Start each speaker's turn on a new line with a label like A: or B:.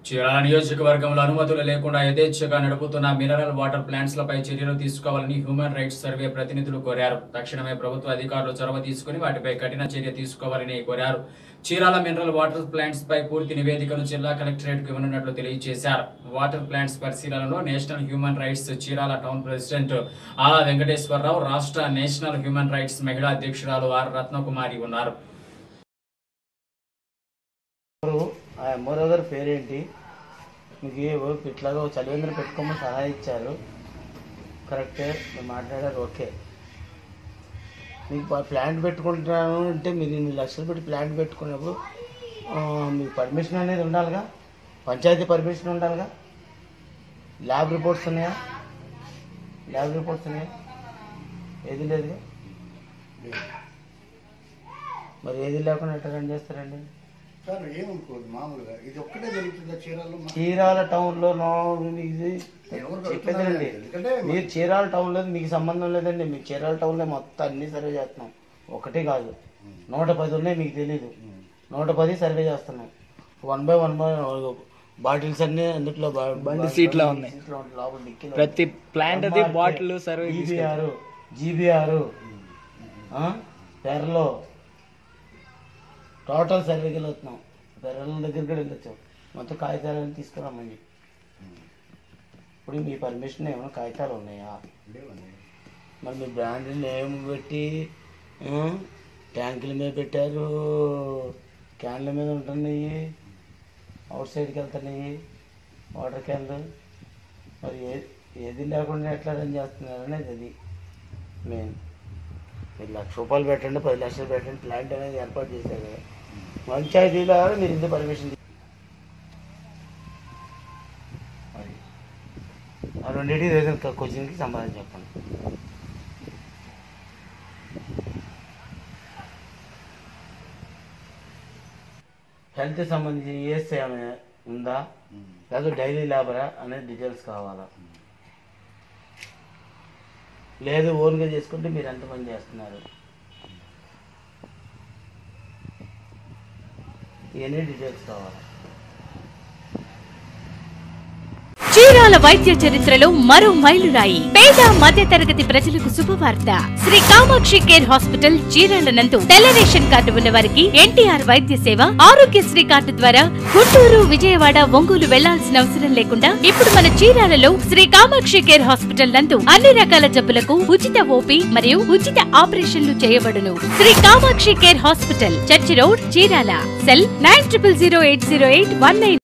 A: చీరాల నియోజకవర్గంలో అనుమతులు లేకుండా యథేచ్ఛగా నడుపుతున్న మినరల్ వాటర్ ప్లాంట్స్ లపై చర్యలు తీసుకోవాలని హ్యూమన్ రైట్స్ సర్వే ప్రతినిధులు కోరారు తక్షణమే ప్రభుత్వ అధికారులు చొరవ తీసుకుని వాటిపై కఠిన చర్య తీసుకోవాలని కోరారు చీరాల మినరల్ వాటర్ ప్లాంట్స్ పై పూర్తి నివేదికను జిల్లా కలెక్టరేట్ కు ఇవ్వనున్నట్లు తెలియజేశారు వాటర్ ప్లాంట్స్ పరిశీలనలో national human rights Chirala town president Ala Venkateswararao రాష్ట్ర నేషనల్ హ్యూమన్ రైట్స్ మహిళా అధ్యక్షురాలు ఆర్ రత్నకుమారి ఉన్నారు
B: ఎవరు ఆ ఎంఆర్ఓ గారి పేరేంటి మీకు ఏ వర్క్ ఇట్లాగా చదివేంద్ర పెట్టుకోమని సలహా ఇచ్చారు కరెక్టే మీరు మాట్లాడారు ఓకే మీకు ప- ప్లాంట్ పెట్టుకుంటున్నాను అంటే మీరు ఇన్ని లక్షలు పెట్టి ప్లాంట్ పెట్టుకున్నప్పుడు ఆ, మీకు పర్మిషన్ అనేది ఉండాలిగా పంచాయతీ పర్మిషన్ ఉండాలిగా ల్యాబ్ రిపోర్ట్స్ ఉన్నాయా ల్యాబ్ రిపోర్ట్స్ ఉన్నాయా ఏది లేదుగా మరి ఏది లేకుండా ఎట్లా రన్ చేస్తారండి
C: సార్ ఏమనుకోదు మామూలుగా ఇది ఒక్కటే జరుగుతుందా చీరాల్లో మా-
B: చీరాల టౌన్ లో నో ఇది
C: ఎవరు
B: చెప్పేదండి
C: ఎందుకంటే
B: మీరు చీరాల టౌన్ లో మీకు సంబంధం లేదండి మీకు చీరాల టౌన్ లో మొత్తం అన్ని సర్వే చేస్తున్నాం ఒకటి కాదు నూట పది ఉన్నాయి మీకు తెలీదు నూట పది సర్వే చేస్తున్నాం one by one by bottles అన్ని అందుట్లో బండి
D: సీట్లో ఉన్నాయి.
B: లోపల డిక్కీలో
D: ప్రతి ప్లాంట్ అది బాటిల్ సర్వే
B: జీబీఆర్ జీబీఆర్ పెరలో టోటల్ సర్వేకి వెళ్తున్నాం పెరల దగ్గరికి కూడా వెళ్ళొచ్చాం మొత్తం కాగితాలన్నీ తీసుకురామని చెప్పి ఇప్పుడు మీ పర్మిషన్ ఏమైనా కాగితాలు ఉన్నాయా
C: లేవండి.
B: మరి మీ బ్రాండ్ నేమ్ పెట్టి ఆ, ట్యాంకుల మీద పెట్టారు క్యాన్ల మీద ఉంటున్నాయి అవుట్ సైడ్కి వెళ్తున్నాయి వాటర్ క్యాన్లు మరి ఏ ఏది లేకుండా ఎట్లా రన్ చేస్తున్నారు అనేది అది మెయిన్ మీరు లక్ష రూపాయలు పెట్టండి పది లక్షలు పెట్టండి ప్లాంట్ అనేది ఏర్పాటు చేశారు కదా పంచాయతీలో మీరు ఇంత పర్మిషన్ మరి ఆ రెండింటికి ఏదైనా క్వశ్చన్కి సమాధానం చెప్పండి హెల్త్ సంబంధించి ఈఎస్ఐ ఏమైనా ఉందా లేదా డైలీ లేబరా అనేది డీటెయిల్స్ కావాలా లేదు ఓన్గా చేసుకుంటే మీరు ఎంతమంది చేస్తున్నారు ఇవన్నీ డీటెయిల్స్ కావాలి
E: చీరాల వైద్య చరిత్రలో మరో మైలురాయి పేద మధ్య తరగతి ప్రజలకు శుభవార్త శ్రీ కామాక్షి కేర్ హాస్పిటల్ చీరాల నందు తెల్ల రేషన్ కార్డు ఉన్న వారికి ఎన్టీఆర్ వైద్య సేవ ఆరోగ్యశ్రీ కార్డు ద్వారా గుంటూరు విజయవాడ ఒంగోలు వెళ్లాల్సిన అవసరం లేకుండా ఇప్పుడు మన చీరాలలో శ్రీ కామాక్షి కేర్ హాస్పిటల్ నందు అన్ని రకాల జబ్బులకు ఉచిత ఓపీ మరియు ఉచిత ఆపరేషన్లు చేయబడును Shri Kamakshi care hospital church road Chirala cell nine triple zero eight zero eight one nine